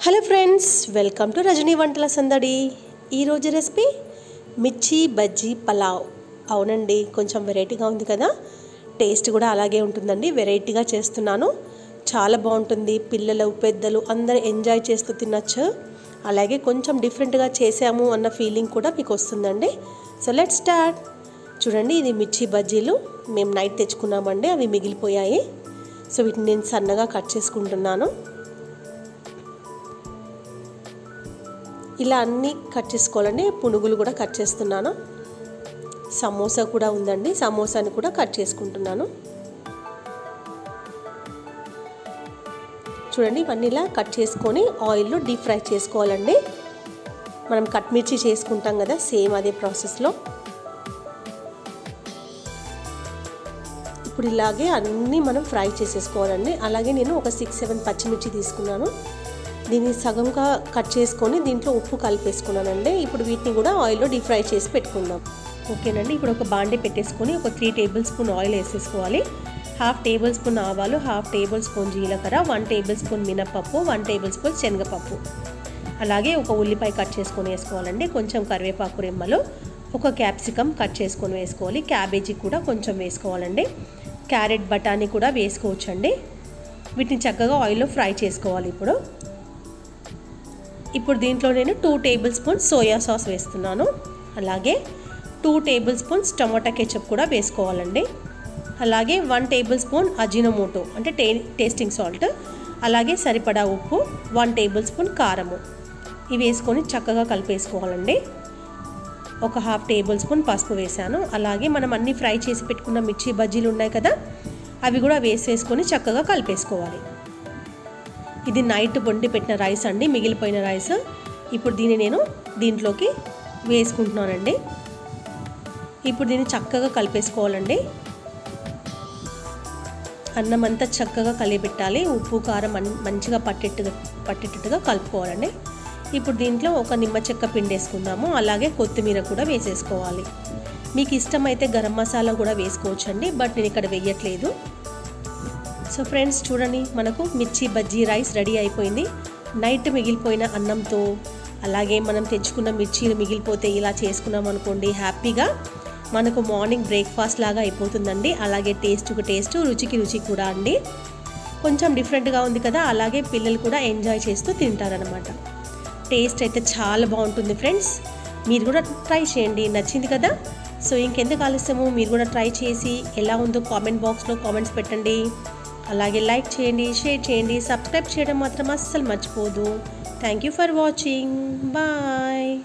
hello friends welcome to Rajani వంటల సందడి ఈరోజు రెసిపీ మిర్చి బజ్జీ పలావ్ అవునండి కొంచెం వెరైటీగా ఉంది కదా టేస్ట్ కూడా అలాగే ఉంటుందండి వెరైటీగా చేస్తున్నాను చాలా బాగుంటుంది పిల్లలు పెద్దలు అందరూ ఎంజాయ్ చేస్తూ తినచ్చు అలాగే కొంచెం డిఫరెంట్గా చేసాము అన్న ఫీలింగ్ కూడా మీకు వస్తుందండి సో లెట్ స్టార్ట్ చూడండి ఇది మిర్చి బజ్జీలు మేము నైట్ తెచ్చుకున్నామండి అవి మిగిలిపోయాయి సో వీటిని నేను సన్నగా కట్ చేసుకుంటున్నాను ఇలా అన్నీ కట్ చేసుకోవాలండి పునుగులు కూడా కట్ చేస్తున్నాను సమోసా కూడా ఉందండి సమోసాని కూడా కట్ చేసుకుంటున్నాను చూడండి ఇవన్నీ ఇలా కట్ చేసుకొని ఆయిల్లో డీప్ ఫ్రై చేసుకోవాలండి మనం కట్ మిర్చి చేసుకుంటాం కదా సేమ్ అదే ప్రాసెస్లో ఇప్పుడు ఇలాగే అన్నీ మనం ఫ్రై చేసేసుకోవాలండి అలాగే నేను ఒక సిక్స్ సెవెన్ పచ్చిమిర్చి తీసుకున్నాను దీన్ని సగంగా కట్ చేసుకొని దీంట్లో ఉప్పు కలిపేసుకున్నానండి ఇప్పుడు వీటిని కూడా ఆయిల్లో డీప్ ఫ్రై చేసి పెట్టుకుందాం ఓకేనండి ఇప్పుడు ఒక బాండీ పెట్టేసుకొని ఒక త్రీ టేబుల్ స్పూన్ ఆయిల్ వేసేసుకోవాలి హాఫ్ టేబుల్ స్పూన్ ఆవాలు హాఫ్ టేబుల్ స్పూన్ జీలకర్ర వన్ టేబుల్ స్పూన్ మినపప్పు వన్ టేబుల్ స్పూన్ శనగపప్పు అలాగే ఒక ఉల్లిపాయ కట్ చేసుకొని వేసుకోవాలండి కొంచెం కరివేపాకు రెమ్మలు ఒక క్యాప్సికమ్ కట్ చేసుకొని వేసుకోవాలి క్యాబేజీ కూడా కొంచెం వేసుకోవాలండి క్యారెట్ బఠానీ కూడా వేసుకోవచ్చండి వీటిని చక్కగా ఆయిల్లో ఫ్రై చేసుకోవాలి ఇప్పుడు ఇప్పుడు దీంట్లో నేను two tablespoon soya sauce వేస్తున్నాను అలాగే two tablespoons tomato ketchup కూడా వేసుకోవాలండి అలాగే వన్ టేబుల్ స్పూన్ అజినోమోటో అంటే టే టేస్టింగ్ సాల్ట్ అలాగే సరిపడా ఉప్పు వన్ టేబుల్ స్పూన్ కారము ఇవి వేసుకొని చక్కగా కలిపేసుకోవాలండి ఒక హాఫ్ టేబుల్ స్పూన్ పసుపు వేసాను అలాగే మనం అన్ని ఫ్రై చేసి పెట్టుకున్న మిర్చి బజ్జీలు ఉన్నాయి కదా అవి కూడా వేసేసుకొని చక్కగా కలిపేసుకోవాలి ఇది నైట్ వండి పెట్టిన రైస్ అండి మిగిలిపోయిన రైస్ ఇప్పుడు దీన్ని నేను దీంట్లోకి వేసుకుంటున్నానండి ఇప్పుడు దీన్ని చక్కగా కలిపేసుకోవాలండి అన్నం అంతా చక్కగా కలిపెట్టాలి ఉప్పు కారం మంచిగా పట్టేట్టుగా పట్టేటట్టుగా కలుపుకోవాలండి ఇప్పుడు దీంట్లో ఒక నిమ్మ చెక్క పిండి వేసుకుందాము అలాగే కొత్తిమీర కూడా వేసేసుకోవాలి మీకు ఇష్టమైతే గరం మసాలా కూడా వేసుకోవచ్చండి బట్ నేను ఇక్కడ వేయట్లేదు సో ఫ్రెండ్స్ చూడండి మనకు మిర్చి బజ్జీ రైస్ రెడీ అయిపోయింది నైట్ మిగిలిపోయిన అన్నంతో అలాగే మనం తెచ్చుకున్న మిర్చీలు మిగిలిపోతే ఇలా చేసుకున్నాం అనుకోండి హ్యాపీగా మనకు మార్నింగ్ బ్రేక్ఫాస్ట్ లాగా అయిపోతుందండి అలాగే టేస్ట్కి టేస్ట్ రుచికి రుచి కూడా అండి కొంచెం డిఫరెంట్గా ఉంది కదా అలాగే పిల్లలు కూడా ఎంజాయ్ చేస్తూ తింటారనమాట టేస్ట్ అయితే చాలా బాగుంటుంది ఫ్రెండ్స్ మీరు కూడా ట్రై చేయండి నచ్చింది కదా సో ఇంకెందుకు ఆలస్యము మీరు కూడా ట్రై చేసి ఎలా ఉందో కామెంట్ బాక్స్లో కామెంట్స్ పెట్టండి అలాగే లైక్ చేయండి షేర్ చేయండి సబ్స్క్రైబ్ చేయడం మాత్రం అస్సలు మర్చిపోదు thank you for watching bye